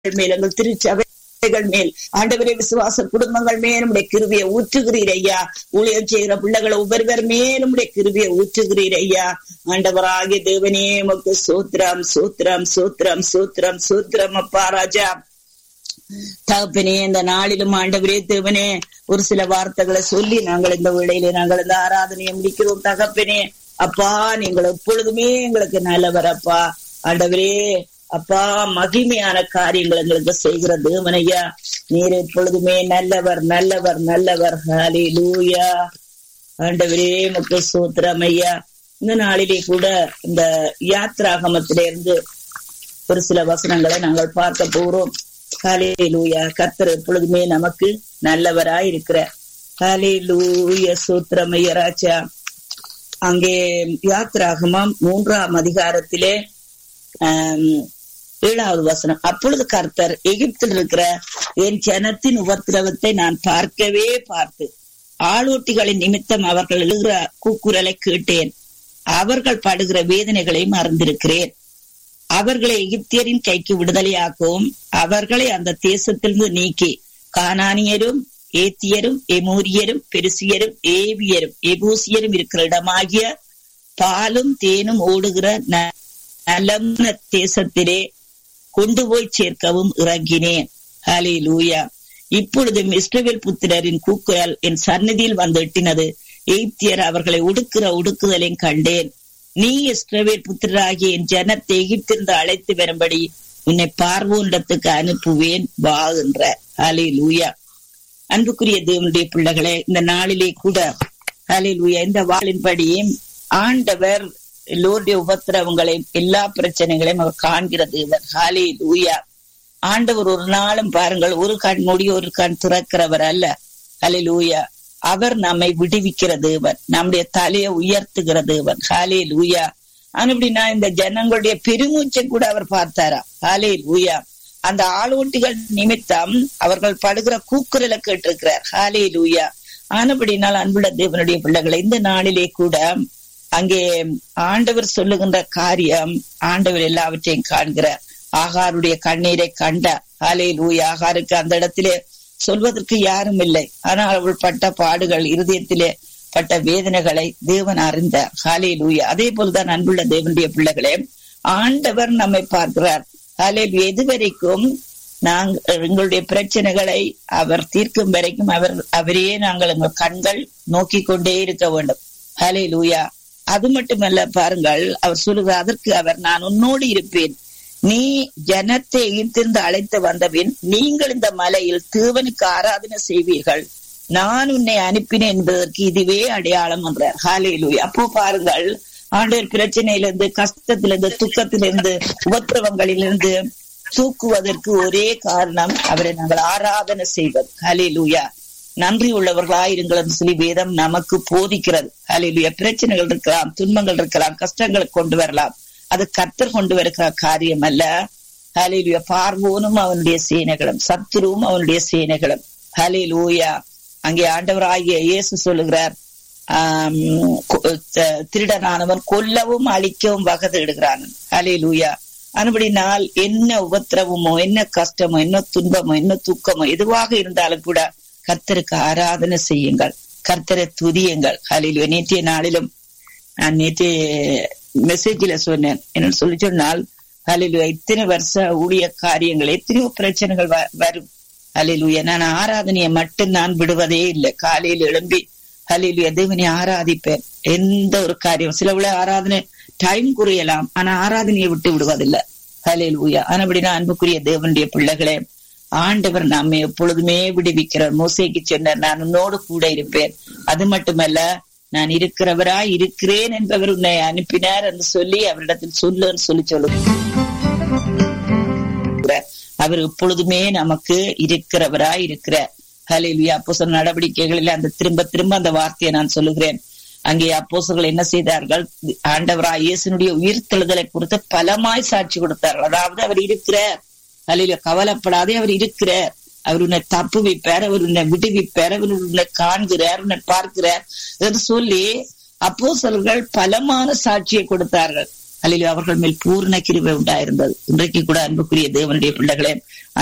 மேல் எங்கள் திருச்சபைகள் மேல் ஆண்டவரே விசுவாச குடும்பங்கள் மேல் நம்முடைய கிருவியை ஊற்றுகிறீர் ஐயா ஊழியம் செய்கிற பிள்ளைகளை ஒவ்வொருவர் மேலும் நம்முடைய கிருவியை ஊற்றுகிறீர் ஐயா ஆண்டவராகிய தேவனே உமக்கு சூத்திரம் சூத்திரம் சூத்திரம் சூத்திரம் சூத்திரம் அப்பா ராஜா தகப்பனே இந்த நாளிலும் ஆண்டவரே தேவனே ஒரு சில வார்த்தைகளை சொல்லி நாங்கள் இந்த வேளையில நாங்கள் இந்த ஆராதனையை முடிக்கிறோம் தகப்பனே அப்பா நீங்கள் எப்பொழுதுமே எங்களுக்கு நல்லவர் அப்பா ஆண்டவரே அப்பா மகிமையான காரியங்கள் எங்களுக்கு செய்கிற தேவனையா நீர் எப்பொழுதுமே நல்லவர் நல்லவர் நல்லவர் ஹாலி லூயா ஆண்டவரே முக்கு சூத்திரம் ஐயா இந்த நாளிலே கூட இந்த யாத்ராகமத்தில இருந்து ஒரு சில வசனங்களை நாங்கள் பார்க்க போறோம் ஹாலே லூயா கர்த்தர் எப்பொழுதுமே நமக்கு நல்லவராய் இருக்கிற ஹாலே லூய சூத்திரமைய ராஜா அங்கே யாத்ராகமம் மூன்றாம் அதிகாரத்திலே ஆஹ் ஏழாவது வசனம் அப்பொழுது கர்த்தர் எகிப்தில் இருக்கிற என் ஜனத்தின் உபத்திரவத்தை நான் பார்க்கவே பார்த்து ஆளோட்டிகளின் நிமித்தம் அவர்கள் எழுகிற கூக்குரலை கேட்டேன் அவர்கள் படுகிற வேதனைகளையும் அறிந்திருக்கிறேன் அவர்களை எகிப்தியரின் கைக்கு விடுதலையாக்கவும் அவர்களை அந்த தேசத்திலிருந்து நீக்கி கானானியரும் ஏத்தியரும் எமூரியரும் பெருசியரும் ஏவியரும் எபூசியரும் இருக்கிற இடமாகிய பாலும் தேனும் ஓடுகிற நலம்ன தேசத்திலே கொண்டு போய் சேர்க்கவும் இறங்கினேன் ஹலே லூயா இப்பொழுதும் இஸ்ரவேல் புத்திரரின் கூக்குரல் என் சந்நிதியில் வந்து எட்டினது எய்த்தியர் அவர்களை உடுக்கிற உடுக்குதலையும் கண்டேன் நீ இஸ்ரவேல் புத்திரராகிய என் ஜனத்தை எகிப்திருந்து அழைத்து வரும்படி உன்னை பார்வோண்டத்துக்கு அனுப்புவேன் வா என்ற ஹலே லூயா அன்புக்குரிய தேவனுடைய பிள்ளைகளே இந்த நாளிலே கூட ஹலே லூயா இந்த வாளின்படி ஆண்டவர் எல்லோருடைய உபத்திரவங்களையும் எல்லா பிரச்சனைகளையும் அவர் காண்கிற தேவர் ஹாலே லூயா ஆண்டவர் ஒரு நாளும் பாருங்கள் ஒரு கண் மூடி ஒரு கண் திறக்கிறவர் அல்ல ஹலே லூயா அவர் நம்மை விடுவிக்கிற தேவன் நம்முடைய தலையை உயர்த்துகிற தேவன் ஹாலே லூயா அப்படின்னா இந்த ஜனங்களுடைய பெருமூச்சை கூட அவர் பார்த்தாரா ஹாலே லூயா அந்த ஆளோட்டிகள் நிமித்தம் அவர்கள் படுகிற கூக்குரலை கேட்டிருக்கிறார் ஹாலே லூயா ஆனபடினால் அன்புள்ள தேவனுடைய பிள்ளைகளை இந்த நாளிலே கூட அங்கே ஆண்டவர் சொல்லுகின்ற காரியம் ஆண்டவர் எல்லாவற்றையும் காண்கிறார் ஆகாருடைய கண்ணீரை கண்ட ஹாலே லூயா ஆகாருக்கு அந்த இடத்திலே சொல்வதற்கு யாரும் இல்லை ஆனால் அவள் பட்ட பாடுகள் இருதயத்திலே பட்ட வேதனைகளை தேவன் அறிந்தார் ஹாலே லூயா அதே போல்தான் அன்புள்ள தேவனுடைய பிள்ளைகளே ஆண்டவர் நம்மை பார்க்கிறார் ஹாலே எது வரைக்கும் நாங்கள் எங்களுடைய பிரச்சனைகளை அவர் தீர்க்கும் வரைக்கும் அவர் அவரே நாங்கள் எங்கள் கண்கள் நோக்கி கொண்டே இருக்க வேண்டும் ஹலே லூயா அது மட்டுமல்ல பாருங்கள் அவர் சொல்லுகிறார் அதற்கு அவர் நான் உன்னோடு இருப்பேன் நீ ஜனத்தை எகிப்திருந்து அழைத்து வந்தபின் நீங்கள் இந்த மலையில் தேவனுக்கு ஆராதனை செய்வீர்கள் நான் உன்னை அனுப்பினேன் என்பதற்கு இதுவே அடையாளம் என்றார் ஹாலேலு அப்போ பாருங்கள் ஆண்டவர் பிரச்சனையிலிருந்து கஷ்டத்திலிருந்து துக்கத்திலிருந்து உபத்திரவங்களிலிருந்து தூக்குவதற்கு ஒரே காரணம் அவரை நாங்கள் ஆராதனை செய்வது ஹலேலூயா நன்றி உள்ளவர்களாயிருங்கள் என்று சொல்லி வேதம் நமக்கு போதிக்கிறது ஹலேலுயா பிரச்சனைகள் இருக்கலாம் துன்பங்கள் இருக்கலாம் கஷ்டங்களை கொண்டு வரலாம் அது கத்தர் கொண்டு வருகிற காரியம் அல்ல ஹலேலுயா பார்வோனும் அவனுடைய சேனைகளும் சத்துருவும் அவனுடைய சேனைகளும் ஹலேலூயா அங்கே ஆண்டவராகிய இயேசு சொல்லுகிறார் ஆஹ் திருடனானவன் கொல்லவும் அழிக்கவும் வகதிடுகிறான் ஹலேலூயா அதுபடினால் என்ன உபத்திரவமோ என்ன கஷ்டமோ என்ன துன்பமோ என்ன துக்கமோ எதுவாக இருந்தாலும் கூட கர்த்தருக்கு ஆராதனை செய்யுங்கள் கர்த்தரை துதியுங்கள் ஹலில் நேற்றைய நாளிலும் நான் நேற்றைய மெசேஜில சொன்னேன் என்ன சொல்லி சொன்னால் ஹலில் இத்தனை வருஷ ஊழிய காரியங்கள் எத்தனையோ பிரச்சனைகள் வரும் ஹலிலுய நான் ஆராதனையை மட்டும் நான் விடுவதே இல்லை காலையில் எழும்பி ஹலிலுய தேவனை ஆராதிப்பேன் எந்த ஒரு காரியம் சில உள்ள ஆராதனை டைம் குறையலாம் ஆனா ஆராதனையை விட்டு விடுவதில்லை ஹலில் ஊயா ஆனபடினா அன்புக்குரிய தேவனுடைய பிள்ளைகளே ஆண்டவர் நம்மை எப்பொழுதுமே விடுவிக்கிறார் மோசைக்கு சொன்னார் நான் உன்னோடு கூட இருப்பேன் அது மட்டுமல்ல நான் இருக்கிறவராய் இருக்கிறேன் என்பவர் உன்னை அனுப்பினார் என்று சொல்லி அவரிடத்தில் சொல்லுன்னு சொல்லி சொல்லுங்க அவர் எப்பொழுதுமே நமக்கு இருக்கிறவராய் இருக்கிறார் ஹலிலுயா அப்போ சொன்ன நடவடிக்கைகளில் அந்த திரும்ப திரும்ப அந்த வார்த்தையை நான் சொல்லுகிறேன் அங்கே அப்போசர்கள் என்ன செய்தார்கள் ஆண்டவராய் இயேசுனுடைய உயிர்த்தெழுதலை குறித்து பலமாய் சாட்சி கொடுத்தார்கள் அதாவது அவர் இருக்கிறார் அலையில கவலைப்படாதே அவர் இருக்கிறார் அவர் உன்னை தப்பு வைப்பார் அவர் உன்னை விடுவிப்பார் அவர் உன்னை காண்கிறார் உன்னை பார்க்கிறார் என்று சொல்லி அப்போசல்கள் பலமான சாட்சியை கொடுத்தார்கள் அல்லது அவர்கள் மேல் பூர்ண கிருவை உண்டாயிருந்தது இன்றைக்கு கூட அன்புக்குரிய தேவனுடைய பிள்ளைகளே